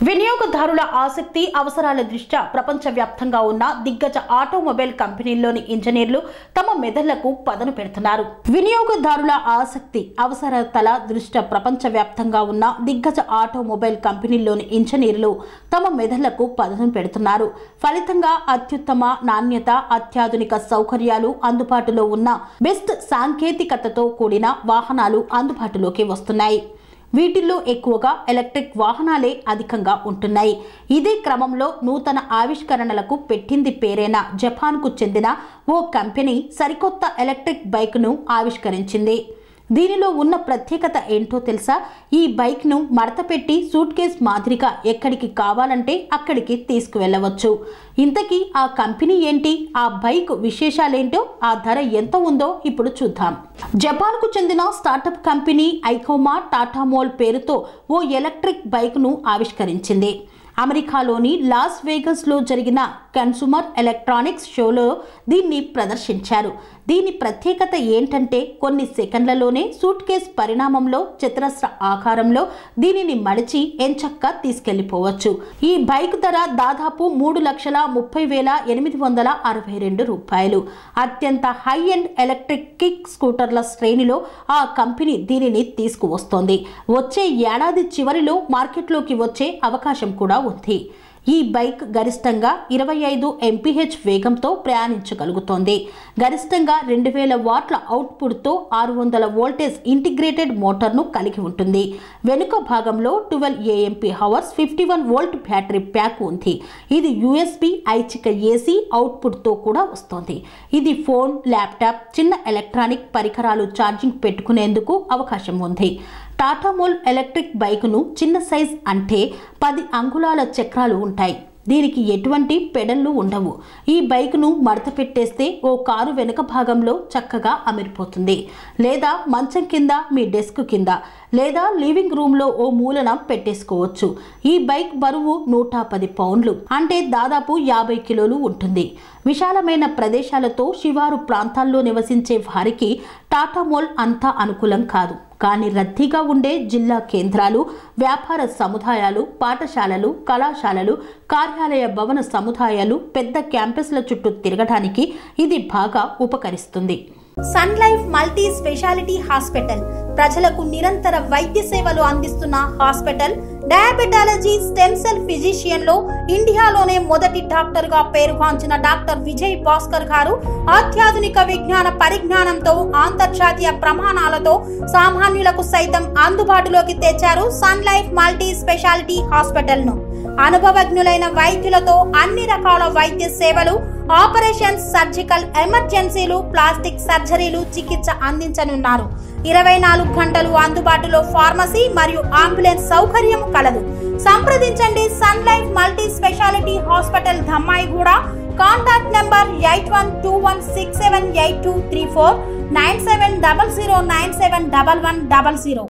వినియోగదారుల ఆసక్తి అవసరాల దృష్ట్యా ప్రపంచవ్యాప్తంగా ఉన్న దిగ్గజ ఆటోమొబైల్ కంపెనీల్లోని ఇంజనీర్లు తమ మెదళ్లకు పదను పెడుతున్నారు వినియోగదారుల ఆసక్తి అవసరతల దృష్ట్యా ప్రపంచవ్యాప్తంగా ఉన్న దిగ్గజ ఆటోమొబైల్ కంపెనీల్లోని ఇంజనీర్లు తమ మెదళ్లకు పదను పెడుతున్నారు ఫలితంగా అత్యుత్తమ నాణ్యత అత్యాధునిక సౌకర్యాలు అందుబాటులో ఉన్న బెస్ట్ సాంకేతికతతో కూడిన వాహనాలు అందుబాటులోకి వస్తున్నాయి వీటిల్లో ఎక్కువగా ఎలక్ట్రిక్ వాహనాలే అధికంగా ఉంటున్నాయి ఇదే క్రమంలో నూతన ఆవిష్కరణలకు పెట్టింది పేరైన జపాన్కు చెందిన ఓ కంపెనీ సరికొత్త ఎలక్ట్రిక్ బైక్ను ఆవిష్కరించింది దీనిలో ఉన్న ప్రత్యేకత ఏంటో తెలుసా ఈ బైక్ను మడతపెట్టి సూట్ కేస్ మాదిరిగా ఎక్కడికి కావాలంటే అక్కడికి తీసుకువెళ్ళవచ్చు ఇంతకీ ఆ కంపెనీ ఏంటి ఆ బైక్ విశేషాలేంటో ఆ ధర ఎంత ఉందో ఇప్పుడు చూద్దాం జపాన్కు చెందిన startup company Icoma Tatamel పేరుతో ఓ ఎలక్ట్రిక్ బైక్ను ఆవిష్కరించింది అమెరికాలోని లాస్ వేగస్లో జరిగిన కన్సూమర్ ఎలక్ట్రానిక్స్ షోలో దీన్ని ప్రదర్శించారు దీని ప్రత్యేకత ఏంటంటే కొన్ని సెకండ్లలోనే సూట్ కేస్ పరిణామంలో చతురస్ర ఆకారంలో దీనిని మడిచి ఎంచక్కా తీసుకెళ్లిపోవచ్చు ఈ బైక్ ధర దాదాపు మూడు లక్షల ముప్పై వేల ఎనిమిది వందల అరవై రెండు రూపాయలు అత్యంత హై ఎండ్ ఎలక్ట్రిక్ కిక్ స్కూటర్ల శ్రేణిలో ఆ కంపెనీ దీనిని తీసుకువస్తోంది వచ్చే ఏడాది చివరిలో మార్కెట్లోకి వచ్చే అవకాశం కూడా ఉంది ఈ బైక్ గరిష్టంగా ఇరవై ఐదు ఎంపీహెచ్ వేగంతో ప్రయాణించగలుగుతోంది గరిష్టంగా రెండు వేల వాట్ల అవుట్పుట్తో ఆరు వందల వోల్టేజ్ ఇంటిగ్రేటెడ్ మోటార్ను కలిగి ఉంటుంది వెనుక భాగంలో twelve AMP hours fifty one volt battery pack ఉంది ఇది యూఎస్బి ఐచ్ఛిక ఏసీ అవుట్పుట్తో కూడా వస్తోంది ఇది ఫోన్ ల్యాప్టాప్ చిన్న ఎలక్ట్రానిక్ పరికరాలు ఛార్జింగ్ పెట్టుకునేందుకు అవకాశం ఉంది టాటా మోల్ ఎలక్ట్రిక్ బైకును చిన్న సైజ్ అంటే పది అంగుళాల చక్రాలు ఉంటాయి దీనికి ఎటువంటి పెడల్లు ఉండవు ఈ బైక్ను మడత పెట్టేస్తే ఓ కారు వెనుక భాగంలో చక్కగా అమిరిపోతుంది లేదా మంచం కింద మీ డెస్క్ కింద లేదా లివింగ్ రూమ్లో ఓ మూలన పెట్టేసుకోవచ్చు ఈ బైక్ బరువు నూట పది పౌండ్లు అంటే దాదాపు యాభై కిలోలు ఉంటుంది విశాలమైన ప్రదేశాలతో శివారు ప్రాంతాల్లో నివసించే వారికి టాటా మోల్ అంతా అనుకూలం కాదు కానీ రద్దీగా ఉండే జిల్లా కేంద్రాలు వ్యాపార సముదాయాలు పాఠశాలలు కళాశాలలు కార్యాలయ భవన సముదాయాలు పెద్ద క్యాంపస్ల చుట్టూ తిరగడానికి ఇది బాగా ఉపకరిస్తుంది Sun Life multi speciality hospital ప్రజలకు నిరంతర వైద్య సేవలు అందిస్తున్న hospital diabetology stem cell physician లో ఇండియాలోనే మొదటి డాక్టర్ గా పేరుగాంచిన డాక్టర్ విజయ్ భాస్కర్ గారు అత్యాధునిక విజ్ఞాన పరిజ్ఞానంతో అంతర్జాతీయ ప్రమాణాలతో సామాన్యులకు సైతం అందుబాటులోకి తెచ్చారు Sun Life multi speciality hospital ను అనుభవజ్ఞులైన వైద్యులతో అన్ని రకాల వైద్య సేవలు ఆపరేషన్స్ సర్జికల్ ఎమర్జెన్సీలు ప్లాస్టిక్ సర్జరీలు చికిత్స అందించనున్నారు ఇరవై నాలుగు గంటలు అందుబాటులో ఫార్మసీ మరియు అంబులెన్స్ సౌకర్యం కలదు సంప్రదించండి Sun Life multi speciality hospital Dammaiguda contact number eight one two one six seven eight two three four nine seven double zero nine seven double one double zero